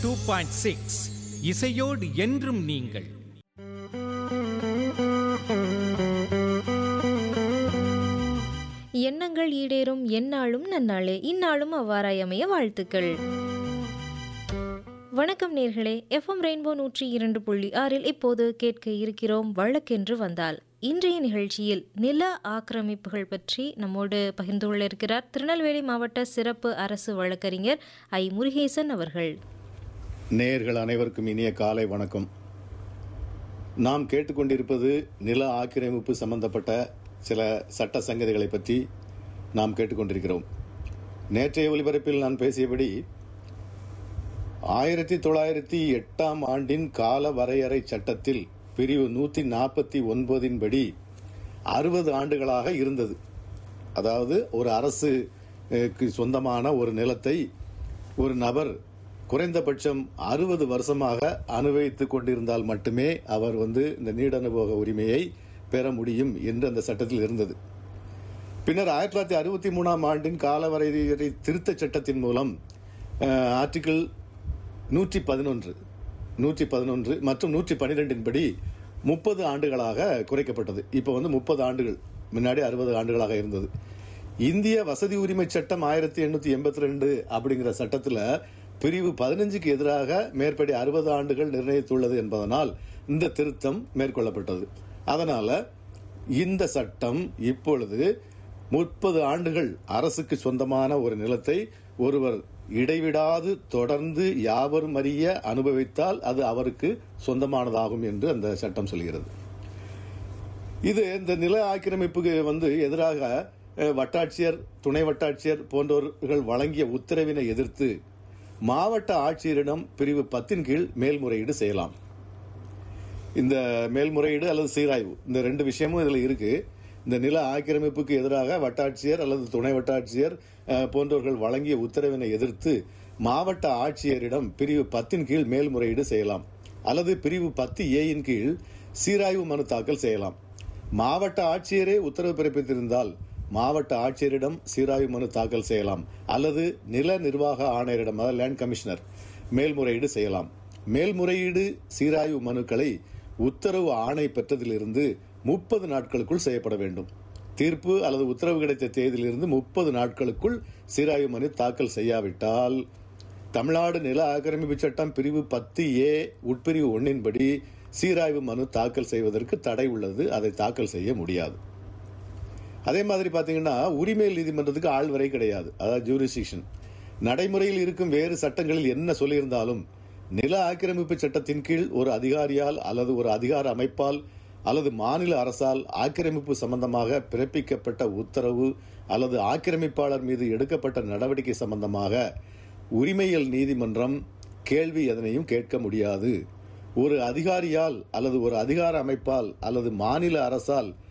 two point six இசையோடு என்றும் நீங்கள் எண்ணங்கள் ஈடேறும் எந்நாளும் நன்னாளே இந்நாளும் அவ்வாறாய் அமைய வாழ்த்துக்கள் வணக்கம் நேர்களே எஃப்எம் ரெயின்போ நூற்றி இரண்டு புள்ளி ஆறில் இப்போது கேட்க இருக்கிறோம் வழக்கென்று வந்தால் இன்றைய நிகழ்ச்சியில் நில ஆக்கிரமிப்புகள் பற்றி நம்மோடு பகிர்ந்து கொள்ள இருக்கிறார் திருநெல்வேலி மாவட்ட சிறப்பு அரசு வழக்கறிஞர் ஐ முருகேசன் அவர்கள் நேயர்கள் அனைவருக்கும் இனிய காலை வணக்கம் நாம் கேட்டுக்கொண்டிருப்பது நில ஆக்கிரமிப்பு சம்பந்தப்பட்ட சில சட்ட சங்கதிகளை பற்றி நாம் கேட்டுக்கொண்டிருக்கிறோம் நேற்றைய ஒலிபரப்பில் நான் பேசியபடி ஆயிரத்தி தொள்ளாயிரத்தி எட்டாம் ஆண்டின் கால வரையறை சட்டத்தில் பிரிவு நூற்றி நாற்பத்தி ஒன்பதின் படி அறுபது ஆண்டுகளாக இருந்தது அதாவது ஒரு அரசுக்கு சொந்தமான ஒரு நிலத்தை ஒரு நபர் குறைந்தபட்சம் அறுபது வருஷமாக அனுபவித்துக் கொண்டிருந்தால் மட்டுமே அவர் வந்து இந்த நீடனுபோக உரிமையை பெற முடியும் என்று அந்த சட்டத்தில் இருந்தது பின்னர் ஆயிரத்தி தொள்ளாயிரத்தி அறுபத்தி மூணாம் ஆண்டின் காலவரையறை திருத்தச் சட்டத்தின் மூலம் அஹ், ஆர்டிகிள் நூற்றி பதினொன்று நூற்றி பதினொன்று மற்றும் நூற்றி பன்னிரெண்டின் படி முப்பது ஆண்டுகளாக குறைக்கப்பட்டது இப்போ வந்து முப்பது ஆண்டுகள் முன்னாடி அறுபது ஆண்டுகளாக இருந்தது இந்திய வசதி உரிமை சட்டம் ஆயிரத்தி எண்ணூத்தி எண்பத்தி ரெண்டு அப்படிங்கிற சட்டத்தில் பிரிவு பதினஞ்சுக்கு எதிராக மேற்படி அறுபது ஆண்டுகள் நிர்ணயித்துள்ளது என்பதனால் இந்த திருத்தம் மேற்கொள்ளப்பட்டது அதனால இந்த சட்டம் இப்பொழுது முப்பது ஆண்டுகள் அரசுக்கு சொந்தமான ஒரு நிலத்தை ஒருவர் இடைவிடாது தொடர்ந்து யாவரும் அறிய அனுபவித்தால் அது அவருக்கு சொந்தமானதாகும் என்று அந்த சட்டம் சொல்கிறது இது இந்த நில ஆக்கிரமிப்புக்கு வந்து எதிராக அஹ், வட்டாட்சியர் துணை வட்டாட்சியர் போன்றவர்கள் வழங்கிய உத்தரவினை எதிர்த்து மாவட்ட ஆட்சியரிடம் பிரிவு பத்தின் கீழ் மேல்முறையீடு செய்யலாம் இந்த மேல்முறையீடு அல்லது சீராய்வு இந்த ரெண்டு விஷயமும் இதுல இருக்கு இந்த நில ஆக்கிரமிப்புக்கு எதிராக வட்டாட்சியர் அல்லது துணை வட்டாட்சியர் அஹ், போன்றவர்கள் வழங்கிய உத்தரவினை எதிர்த்து மாவட்ட ஆட்சியரிடம் பிரிவு பத்தின் கீழ் மேல்முறையீடு செய்யலாம் அல்லது பிரிவு பத்து ஏயின் கீழ் சீராய்வு மனு தாக்கல் செய்யலாம் மாவட்ட ஆட்சியரே உத்தரவு பிறப்பித்திருந்தால் மாவட்ட ஆட்சியரிடம் சீராய்வு மனு தாக்கல் செய்யலாம் அல்லது நில நிர்வாக ஆணையரிடம் அதாவது லேண்ட் கமிஷனர் மேல்முறையீடு செய்யலாம் மேல்முறையீடு சீராய்வு மனுக்களை உத்தரவு ஆணை பெற்றதிலிருந்து முப்பது நாட்களுக்குள் செய்யப்பட வேண்டும் தீர்ப்பு அல்லது உத்தரவு கிடைத்த தேதியிலிருந்து முப்பது நாட்களுக்குள் சீராய்வு மனு தாக்கல் செய்யாவிட்டால் தமிழ்நாடு நில ஆக்கிரமிப்பு சட்டம் பிரிவு பத்து ஏ உட்பிரிவு ஒன்னின்படி சீராய்வு மனு தாக்கல் செய்வதற்கு தடை உள்ளது அதை தாக்கல் செய்ய முடியாது அதே மாதிரி பாத்தீங்கன்னா உரிமையல் நீதிமன்றத்துக்கு ஆள் வரை கிடையாது அதாவது ஜூரிஸ்டிக்ஷன் நடைமுறையில் இருக்கும் வேறு சட்டங்களில் என்ன சொல்லியிருந்தாலும் நில ஆக்கிரமிப்பு சட்டத்தின் கீழ் ஒரு அதிகாரியால் அல்லது ஒரு அதிகார அமைப்பால் அல்லது மாநில அரசால் ஆக்கிரமிப்பு சம்பந்தமாக பிறப்பிக்கப்பட்ட உத்தரவு அல்லது ஆக்கிரமிப்பாளர் மீது எடுக்கப்பட்ட நடவடிக்கை சம்பந்தமாக உரிமையல் நீதிமன்றம் கேள்வி எதனையும் கேட்க முடியாது ஒரு அதிகாரியால் அல்லது ஒரு அதிகார அமைப்பால் அல்லது மாநில அரசால்